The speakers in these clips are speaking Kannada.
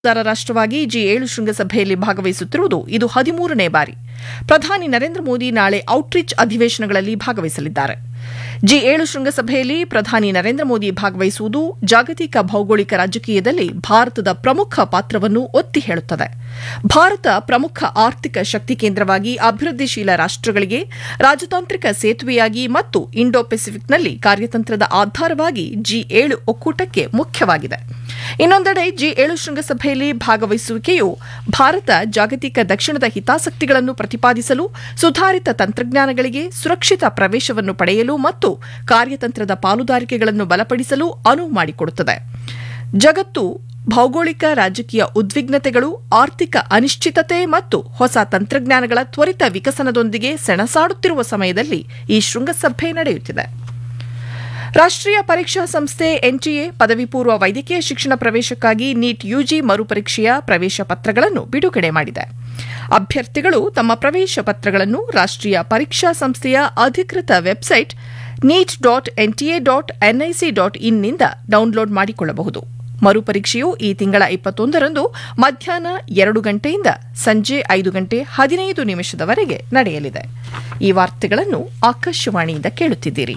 ಪಾಲುದಾರ ರಾಷ್ಟವಾಗಿ ಜಿ ಏಳು ಶೃಂಗಸಭೆಯಲ್ಲಿ ಭಾಗವಹಿಸುತ್ತಿರುವುದು ಇದು ಹದಿಮೂರನೇ ಬಾರಿ ಪ್ರಧಾನಿ ನರೇಂದ್ರ ಮೋದಿ ನಾಳೆ ಔಟ್ರೀಚ್ ಅಧಿವೇಶನಗಳಲ್ಲಿ ಭಾಗವಹಿಸಲಿದ್ದಾರೆ ಜಿ ಏಳು ಶೃಂಗಸಭೆಯಲ್ಲಿ ಪ್ರಧಾನಿ ನರೇಂದ್ರ ಮೋದಿ ಭಾಗವಹಿಸುವುದು ಜಾಗತಿಕ ಭೌಗೋಳಿಕ ರಾಜಕೀಯದಲ್ಲಿ ಭಾರತದ ಪ್ರಮುಖ ಪಾತ್ರವನ್ನು ಒತ್ತಿ ಹೇಳುತ್ತದೆ ಭಾರತ ಪ್ರಮುಖ ಆರ್ಥಿಕ ಶಕ್ತಿ ಕೇಂದ್ರವಾಗಿ ಅಭಿವೃದ್ಧಿಶೀಲ ರಾಷ್ಟಗಳಿಗೆ ರಾಜತಾಂತ್ರಿಕ ಸೇತುವೆಯಾಗಿ ಮತ್ತು ಇಂಡೋ ಪೆಸಿಫಿಕ್ನಲ್ಲಿ ಕಾರ್ಯತಂತ್ರದ ಆಧಾರವಾಗಿ ಜಿ ಏಳು ಒಕ್ಕೂಟಕ್ಕೆ ಮುಖ್ಯವಾಗಿದೆ ಇನ್ನೊಂದೆಡೆ ಜಿ ಏಳು ಶೃಂಗಸಭೆಯಲ್ಲಿ ಭಾಗವಹಿಸುವಿಕೆಯು ಭಾರತ ಜಾಗತಿಕ ದಕ್ಷಿಣದ ಹಿತಾಸಕ್ತಿಗಳನ್ನು ಪ್ರತಿಪಾದಿಸಲು ಸುಧಾರಿತ ತಂತ್ರಜ್ಞಾನಗಳಿಗೆ ಸುರಕ್ಷಿತ ಪ್ರವೇಶವನ್ನು ಪಡೆಯಲು ಮತ್ತು ಕಾರ್ಯತಂತ್ರದ ಪಾಲುದಾರಿಕೆಗಳನ್ನು ಬಲಪಡಿಸಲು ಅನುವು ಮಾಡಿಕೊಡುತ್ತದೆ ಜಗತ್ತು ಭೌಗೋಳಿಕ ರಾಜಕೀಯ ಉದ್ವಿಗ್ನತೆಗಳು ಆರ್ಥಿಕ ಅನಿಶ್ಚಿತತೆ ಮತ್ತು ಹೊಸ ತಂತ್ರಜ್ಞಾನಗಳ ತ್ವರಿತ ವಿಕಸನದೊಂದಿಗೆ ಸೆಣಸಾಡುತ್ತಿರುವ ಸಮಯದಲ್ಲಿ ಈ ಶೃಂಗಸಭೆ ನಡೆಯುತ್ತಿದೆ ರಾಷ್ಟ್ರೀಯ ಪರೀಕ್ಷಾ ಸಂಸ್ಥೆ ಎನ್ಟಿಎ ಪದವಿ ಪೂರ್ವ ವೈದ್ಯಕೀಯ ಶಿಕ್ಷಣ ಪ್ರವೇಶಕ್ಕಾಗಿ ನೀಟ್ ಯುಜಿ ಮರುಪರೀಕ್ಷೆಯ ಪ್ರವೇಶ ಪತ್ರಗಳನ್ನು ಬಿಡುಗಡೆ ಮಾಡಿದೆ ಅಭ್ಯರ್ಥಿಗಳು ತಮ್ಮ ಪ್ರವೇಶ ಪತ್ರಗಳನ್ನು ರಾಷ್ಟ್ರೀಯ ಪರೀಕ್ಷಾ ಸಂಸ್ಥೆಯ ಅಧಿಕೃತ website NEET dot NTA dot NIC dot ಇನ್ನಿಂದ ಡೌನ್ಲೋಡ್ ಮಾಡಿಕೊಳ್ಳಬಹುದು ಮರುಪರೀಕ್ಷೆಯು ಈ ತಿಂಗಳ ಇಪ್ಪತ್ತೊಂದರಂದು ಮಧ್ಯಾಹ್ನ ಎರಡು ಗಂಟೆಯಿಂದ ಸಂಜೆ ಐದು ಗಂಟೆ ಹದಿನೈದು ನಿಮಿಷದವರೆಗೆ ನಡೆಯಲಿದೆ ಈ ವಾರ್ತೆಗಳನ್ನು ಆಕಾಶವಾಣಿಯಿಂದ ಕೇಳುತ್ತಿದ್ದೀರಿ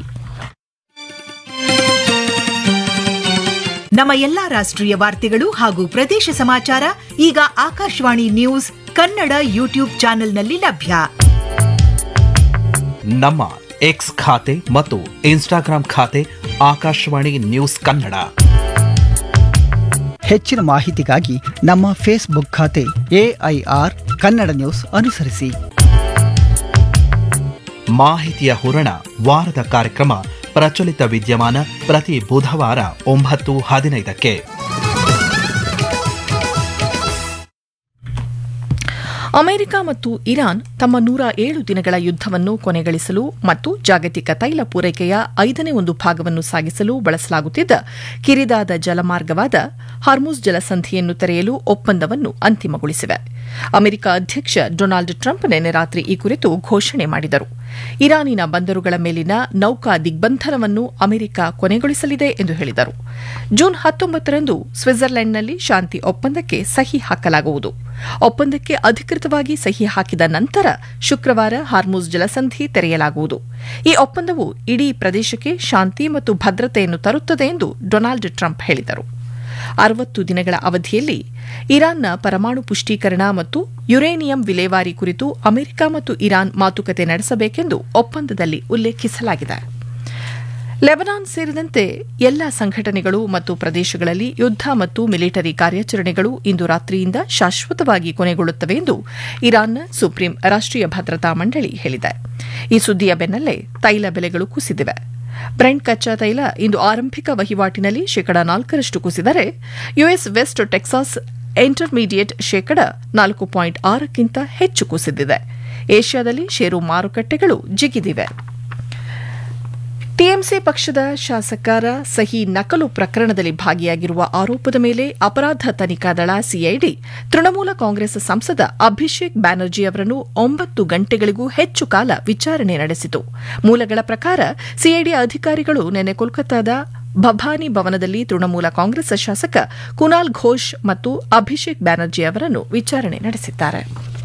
ನಮ್ಮ ಎಲ್ಲಾ ರಾಷ್ಟ್ರೀಯ ವಾರ್ತೆಗಳು ಹಾಗೂ ಪ್ರದೇಶ ಸಮಾಚಾರ ಈಗ ಆಕಾಶವಾಣಿ ನ್ಯೂಸ್ ಕನ್ನಡ ಯೂಟ್ಯೂಬ್ ಚಾನೆಲ್ನಲ್ಲಿ ಲಭ್ಯ ನಮ್ಮ ಎಕ್ಸ್ ಖಾತೆ ಮತ್ತು ಇನ್ಸ್ಟಾಗ್ರಾಂ ಖಾತೆ ಆಕಾಶವಾಣಿ ನ್ಯೂಸ್ ಕನ್ನಡ ಹೆಚ್ಚಿನ ಮಾಹಿತಿಗಾಗಿ ನಮ್ಮ ಫೇಸ್ಬುಕ್ ಖಾತೆ ಎಐಆರ್ ಕನ್ನಡ ನ್ಯೂಸ್ ಅನುಸರಿಸಿ ಮಾಹಿತಿಯ ಹೂರಣ ವಾರದ ಕಾರ್ಯಕ್ರಮ ಪ್ರಚಲಿತ ವಿದ್ಯಮಾನ ಪ್ರತಿ ಬುಧವಾರ ಒಂಬತ್ತು ಹದಿನೈದಕ್ಕೆ ಅಮೆರಿಕ ಮತ್ತು ಇರಾನ್ ತಮ್ಮ ನೂರ ಏಳು ದಿನಗಳ ಯುದ್ದವನ್ನು ಕೊನೆಗಳಿಸಲು ಮತ್ತು ಜಾಗತಿಕ ತೈಲ ಪೂರೈಕೆಯ ಐದನೇ ಒಂದು ಭಾಗವನ್ನು ಸಾಗಿಸಲು ಬಳಸಲಾಗುತ್ತಿದ್ದ ಕಿರಿದಾದ ಜಲಮಾರ್ಗವಾದ ಹಾರ್ಮುಸ್ ಜಲಸಂಧಿಯನ್ನು ತೆರೆಯಲು ಒಪ್ಪಂದವನ್ನು ಅಂತಿಮಗೊಳಿಸಿವೆ ಅಮೆರಿಕ ಅಧ್ಯಕ್ಷ ಡೊನಾಲ್ಡ್ ಟ್ರಂಪ್ ನಿನ್ನೆ ರಾತ್ರಿ ಈ ಕುರಿತು ಘೋಷಣೆ ಮಾಡಿದರು ಇರಾನಿನ ಬಂದರುಗಳ ಮೇಲಿನ ನೌಕಾ ದಿಗ್ಬಂಧನವನ್ನು ಅಮೆರಿಕ ಕೊನೆಗೊಳಿಸಲಿದೆ ಎಂದು ಹೇಳಿದರು ಜೂನ್ ಹತ್ತೊಂಬತ್ತರಂದು ಸ್ವಿಟ್ಜರ್ಲೆಂಡ್ನಲ್ಲಿ ಶಾಂತಿ ಒಪ್ಪಂದಕ್ಕೆ ಸಹಿ ಹಾಕಲಾಗುವುದು ಒಪ್ಪಂದಕ್ಕೆ ಅಧಿಕೃತವಾಗಿ ಸಹಿ ಹಾಕಿದ ನಂತರ ಶುಕ್ರವಾರ ಹಾರ್ಮುಸ್ ಜಲಸಂಧಿ ತೆರೆಯಲಾಗುವುದು ಈ ಒಪ್ಪಂದವು ಇಡೀ ಪ್ರದೇಶಕ್ಕೆ ಶಾಂತಿ ಮತ್ತು ಭದ್ರತೆಯನ್ನು ತರುತ್ತದೆ ಎಂದು ಡೊನಾಲ್ಡ್ ಟ್ರಂಪ್ ಹೇಳಿದರು ಅರವತ್ತು ದಿನಗಳ ಅವಧಿಯಲ್ಲಿ ಇರಾನ್ನ ಪರಮಾಣು ಪುಷ್ಟೀಕರಣ ಮತ್ತು ಯುರೇನಿಯಂ ವಿಲೇವಾರಿ ಕುರಿತು ಅಮೆರಿಕ ಮತ್ತು ಇರಾನ್ ಮಾತುಕತೆ ನಡೆಸಬೇಕೆಂದು ಒಪ್ಪಂದದಲ್ಲಿ ಉಲ್ಲೇಖಿಸಲಾಗಿದೆ ಲೆಬನಾನ್ ಸೇರಿದಂತೆ ಎಲ್ಲ ಸಂಘಟನೆಗಳು ಮತ್ತು ಪ್ರದೇಶಗಳಲ್ಲಿ ಯುದ್ಧ ಮತ್ತು ಮಿಲಿಟರಿ ಕಾರ್ಯಾಚರಣೆಗಳು ಇಂದು ರಾತ್ರಿಯಿಂದ ಶಾಶ್ವತವಾಗಿ ಕೊನೆಗೊಳ್ಳುತ್ತವೆ ಎಂದು ಇರಾನ್ನ ಸುಪ್ರೀಂ ರಾಷ್ಟ್ರೀಯ ಭದ್ರತಾ ಮಂಡಳಿ ಹೇಳಿದೆ ಈ ಸುದ್ದಿಯ ಬೆನ್ನಲ್ಲೇ ತೈಲ ಬೆಲೆಗಳು ಕುಸಿದಿವೆ ಬ್ರೆಂಟ್ ಕಚ್ಚಾ ತೈಲ ಇಂದು ಆರಂಭಿಕ ವಹಿವಾಟಿನಲ್ಲಿ ಶೇಕಡ ನಾಲ್ಕರಷ್ಟು ಕುಸಿದರೆ ಯುಎಸ್ ವೆಸ್ಟ್ ಟೆಕ್ಸಾಸ್ ಇಂಟರ್ಮೀಡಿಯೇಟ್ ಶೇಕಡ ನಾಲ್ಕು ಪಾಯಿಂಟ್ ಆರಕ್ಕಿಂತ ಹೆಚ್ಚು ಕುಸಿದಿದೆ ಏಷ್ಯಾದಲ್ಲಿ ಷೇರು ಮಾರುಕಟ್ಟೆಗಳು ಜಿಗಿದಿವೆ ಟಿಎಂಸಿ ಪಕ್ಷದ ಶಾಸಕರ ಸಹಿ ನಕಲು ಪ್ರಕರಣದಲ್ಲಿ ಭಾಗಿಯಾಗಿರುವ ಆರೋಪದ ಮೇಲೆ ಅಪರಾಧ ತನಿಖಾ ದಳ ಸಿಐಡಿ ತೃಣಮೂಲ ಕಾಂಗ್ರೆಸ್ ಸಂಸದ ಅಭಿಷೇಕ್ ಬ್ಯಾನರ್ಜಿ ಅವರನ್ನು ಒಂಬತ್ತು ಗಂಟೆಗಳಿಗೂ ಹೆಚ್ಚು ಕಾಲ ವಿಚಾರಣೆ ನಡೆಸಿತು ಮೂಲಗಳ ಪ್ರಕಾರ ಸಿಐಡಿ ಅಧಿಕಾರಿಗಳು ನಿನ್ನೆ ಕೋಲ್ಕತ್ತಾದ ಭವಾನಿ ಭವನದಲ್ಲಿ ತೃಣಮೂಲ ಕಾಂಗ್ರೆಸ್ ಶಾಸಕ ಕುನಾಲ್ ಘೋಷ್ ಮತ್ತು ಅಭಿಷೇಕ್ ಬ್ಯಾನರ್ಜಿ ಅವರನ್ನು ವಿಚಾರಣೆ ನಡೆಸಿದ್ದಾರೆ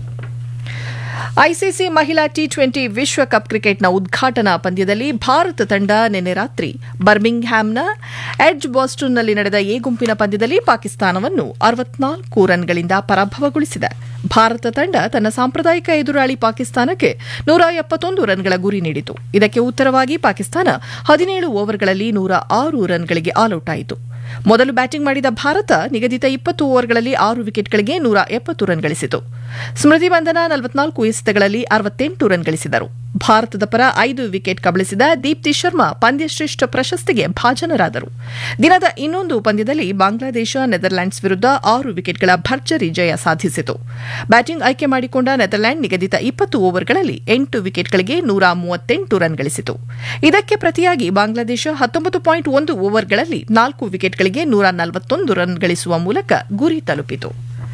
ಐಸಿಸಿ ಮಹಿಳಾ ಟಿ ಟ್ವೆಂಟಿ ವಿಶ್ವಕಪ್ ಕ್ರಿಕೆಟ್ನ ಉದ್ಘಾಟನಾ ಪಂದ್ಯದಲ್ಲಿ ಭಾರತ ತಂಡ ನಿನ್ನೆ ರಾತ್ರಿ ಬರ್ಮಿಂಗ್ಹ್ಯಾಮ್ನ ಎಡ್ಜ್ ಬಾಸ್ಟನ್ನಲ್ಲಿ ನಡೆದ ಎ ಗುಂಪಿನ ಪಂದ್ಯದಲ್ಲಿ ಪಾಕಿಸ್ತಾನವನ್ನು ಅರವತ್ನಾಲ್ಕು ರನ್ಗಳಿಂದ ಪರಾಭವಗೊಳಿಸಿದೆ ಭಾರತ ತಂಡ ತನ್ನ ಸಾಂಪ್ರದಾಯಿಕ ಎದುರಾಳಿ ಪಾಕಿಸ್ತಾನಕ್ಕೆ ನೂರ ಎಪ್ಪತ್ತೊಂದು ರನ್ಗಳ ಗುರಿ ನೀಡಿತು ಇದಕ್ಕೆ ಉತ್ತರವಾಗಿ ಪಾಕಿಸ್ತಾನ ಹದಿನೇಳು ಓವರ್ಗಳಲ್ಲಿ ನೂರ ಆರು ರನ್ಗಳಿಗೆ ಆಲ್ಔಟ್ ಆಯಿತು ಮೊದಲು ಬ್ಯಾಟಿಂಗ್ ಮಾಡಿದ ಭಾರತ ನಿಗದಿತ ಇಪ್ಪತ್ತು ಓವರ್ಗಳಲ್ಲಿ ಆರು ವಿಕೆಟ್ಗಳಿಗೆ ನೂರ ಎಪ್ಪತ್ತು ರನ್ ಗಳಿಸಿತು ಸ್ಮೃತಿ ಬಂಧನ ನಲವತ್ನಾಲ್ಕು ಎಸೆತಗಳಲ್ಲಿ ಅರವತ್ತೆಂಟು ರನ್ ಗಳಿಸಿದರು ಭಾರತದ ಪರ ಐದು ವಿಕೆಟ್ ಕಬಳಿಸಿದ ದೀಪ್ತಿ ಶರ್ಮಾ ಪಂದ್ಯಶ್ರೇಷ್ಠ ಪ್ರಶಸ್ತಿಗೆ ಭಾಜನರಾದರು ದಿನದ ಇನ್ನೊಂದು ಪಂದ್ಯದಲ್ಲಿ ಬಾಂಗ್ಲಾದೇಶ ನೆದರ್ಲ್ಯಾಂಡ್ಸ್ ವಿರುದ್ಧ ಆರು ವಿಕೆಟ್ಗಳ ಭರ್ಜರಿ ಜಯ ಸಾಧಿಸಿತು ಬ್ಯಾಟಿಂಗ್ ಆಯ್ಕೆ ಮಾಡಿಕೊಂಡ ನೆದರ್ಲ್ಯಾಂಡ್ ನಿಗದಿತ ಇಪ್ಪತ್ತು ಓವರ್ಗಳಲ್ಲಿ ಎಂಟು ವಿಕೆಟ್ಗಳಿಗೆ ನೂರ ಮೂವತ್ತೆಂಟು ರನ್ ಗಳಿಸಿತು ಇದಕ್ಕೆ ಪ್ರತಿಯಾಗಿ ಬಾಂಗ್ಲಾದೇಶ ಹತ್ತೊಂಬತ್ತು ಪಾಯಿಂಟ್ ಒಂದು ಓವರ್ಗಳಲ್ಲಿ ನಾಲ್ಕು ವಿಕೆಟ್ಗಳಿಗೆ ನೂರ ನಲವತ್ತೊಂದು ರನ್ ಗಳಿಸುವ ಮೂಲಕ ಗುರಿ ತಲುಪಿತು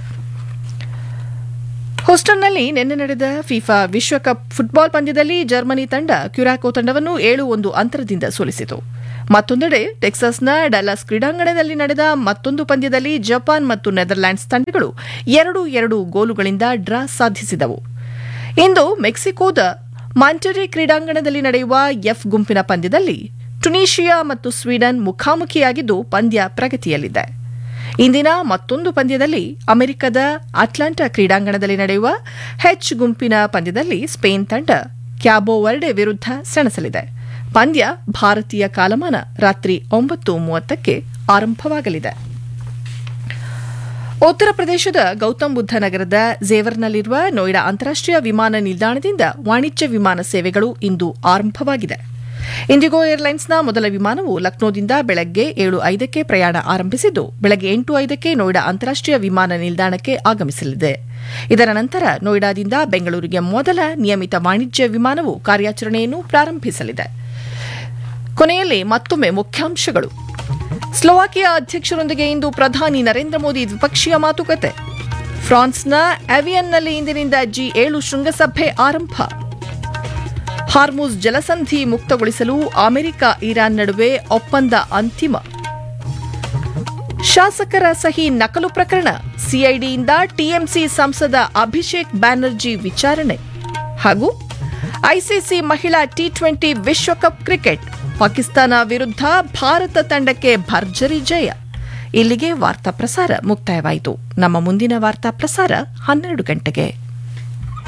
ಹೂಸ್ಟನ್ನಲ್ಲಿ ನಿನ್ನೆ ನಡೆದ ಫಿಫಾ ವಿಶ್ವಕಪ್ ಫುಟ್ಬಾಲ್ ಪಂದ್ಯದಲ್ಲಿ ಜರ್ಮನಿ ತಂಡ ಕ್ಯುರಾಕೋ ತಂಡವನ್ನು ಏಳು ಒಂದು ಅಂತರದಿಂದ ಸೋಲಿಸಿತು ಮತ್ತೊಂದೆಡೆ ಟೆಕ್ಸಾಸ್ನ ಡಲಾಸ್ ಕ್ರೀಡಾಂಗಣದಲ್ಲಿ ನಡೆದ ಮತ್ತೊಂದು ಪಂದ್ಯದಲ್ಲಿ ಜಪಾನ್ ಮತ್ತು ನೆದರ್ಲ್ಯಾಂಡ್ಸ್ ತಂಡಗಳು ಎರಡು ಎರಡು ಗೋಲುಗಳಿಂದ ಡ್ರಾ ಸಾಧಿಸಿದವು ಇಂದು ಮೆಕ್ಸಿಕೋದ ಮಾಂಟರಿ ಕ್ರೀಡಾಂಗಣದಲ್ಲಿ ನಡೆಯುವ ಎಫ್ ಗುಂಪಿನ ಪಂದ್ಯದಲ್ಲಿ ಟುನೀಷಿಯಾ ಮತ್ತು ಸ್ವೀಡನ್ ಮುಖಾಮುಖಿಯಾಗಿದ್ದು ಪಂದ್ಯ ಪ್ರಗತಿಯಲ್ಲಿದೆ ಇಂದಿನ ಮತ್ತೊಂದು ಪಂದ್ಯದಲ್ಲಿ ಅಮೆರಿಕದ ಅಟ್ಲಾಂಟಾ ಕ್ರೀಡಾಂಗಣದಲ್ಲಿ ನಡೆಯುವ ಹೆಚ್ ಗುಂಪಿನ ಪಂದ್ಯದಲ್ಲಿ ಸ್ಪೇನ್ ತಂಡ ಕ್ಯಾಬೋ ವರ್ಡೆ ವಿರುದ್ಧ ಸೆಣಸಲಿದೆ ಪಂದ್ಯ ಭಾರತೀಯ ಕಾಲಮಾನ ರಾತ್ರಿ ಒಂಬತ್ತು ಮೂವತ್ತಕ್ಕೆ ಆರಂಭವಾಗಲಿದೆ ಉತ್ತರ ಪ್ರದೇಶದ ಗೌತಮ್ ಬುದ್ಧ ನಗರದ ಝೇವರ್ನಲ್ಲಿರುವ ನೋಯ್ಡಾ ಅಂತಾರಾಷ್ಟೀಯ ವಿಮಾನ ನಿಲ್ದಾಣದಿಂದ ವಾಣಿಜ್ಯ ವಿಮಾನ ಸೇವೆಗಳು ಇಂದು ಆರಂಭವಾಗಿದೆ ಇಂಡಿಗೋ ಏರ್ಲೈನ್ಸ್ನ ಮೊದಲ ವಿಮಾನವು ಲಕ್ನೋದಿಂದ ಬೆಳಗ್ಗೆ ಏಳು ಐದಕ್ಕೆ ಪ್ರಯಾಣ ಆರಂಭಿಸಿದ್ದು ಬೆಳಗ್ಗೆ ಎಂಟು ಐದಕ್ಕೆ ನೋಯ್ಡಾ ಅಂತಾರಾಷ್ಟೀಯ ವಿಮಾನ ನಿಲ್ದಾಣಕ್ಕೆ ಆಗಮಿಸಲಿದೆ ಇದರ ನಂತರ ನೋಯ್ಡಾದಿಂದ ಬೆಂಗಳೂರಿಗೆ ಮೊದಲ ನಿಯಮಿತ ವಾಣಿಜ್ಯ ವಿಮಾನವು ಕಾರ್ಯಾಚರಣೆಯನ್ನು ಪ್ರಾರಂಭಿಸಲಿದೆ ಕೊನೆಯಲ್ಲಿ ಮತ್ತೊಮ್ಮೆ ಮುಖ್ಯಾಂಶಗಳು ಸ್ಲೋವಾಕಿಯಾ ಅಧ್ಯಕ್ಷರೊಂದಿಗೆ ಇಂದು ಪ್ರಧಾನಿ ನರೇಂದ್ರ ಮೋದಿ ದ್ವಿಪಕ್ಷೀಯ ಮಾತುಕತೆ ಫ್ರಾನ್ಸ್ನ ಅವಿಯನ್ನಲ್ಲಿ ಇಂದಿನಿಂದ ಜಿ ಏಳು ಶೃಂಗಸಭೆ ಆರಂಭ ಹಾರ್ಮುಜ್ ಜಲಸಂಧಿ ಮುಕ್ತಗೊಳಿಸಲು ಅಮೆರಿಕ ಇರಾನ್ ನಡುವೆ ಒಪ್ಪಂದ ಅಂತಿಮ ಶಾಸಕರ ಸಹಿ ನಕಲು ಪ್ರಕರಣ ಸಿಐಡಿಯಿಂದ ಟಿಎಂಸಿ ಸಂಸದ ಅಭಿಷೇಕ್ ಬ್ಯಾನರ್ಜಿ ವಿಚಾರಣೆ ಹಾಗೂ ಐಸಿಸಿ ಮಹಿಳಾ ಟಿ ಟ್ವೆಂಟಿ ವಿಶ್ವಕಪ್ ಕ್ರಿಕೆಟ್ ಪಾಕಿಸ್ತಾನ ವಿರುದ್ಧ ಭಾರತ ತಂಡಕ್ಕೆ ಭರ್ಜರಿ ಜಯ ಇಲ್ಲಿಗೆ ವಾರ್ತಾ ಪ್ರಸಾರ ಮುಕ್ತಾಯವಾಯಿತು ನಮ್ಮ ಮುಂದಿನ ವಾರ್ತಾ ಪ್ರಸಾರ ಹನ್ನೆರಡು ಗಂಟೆಗೆ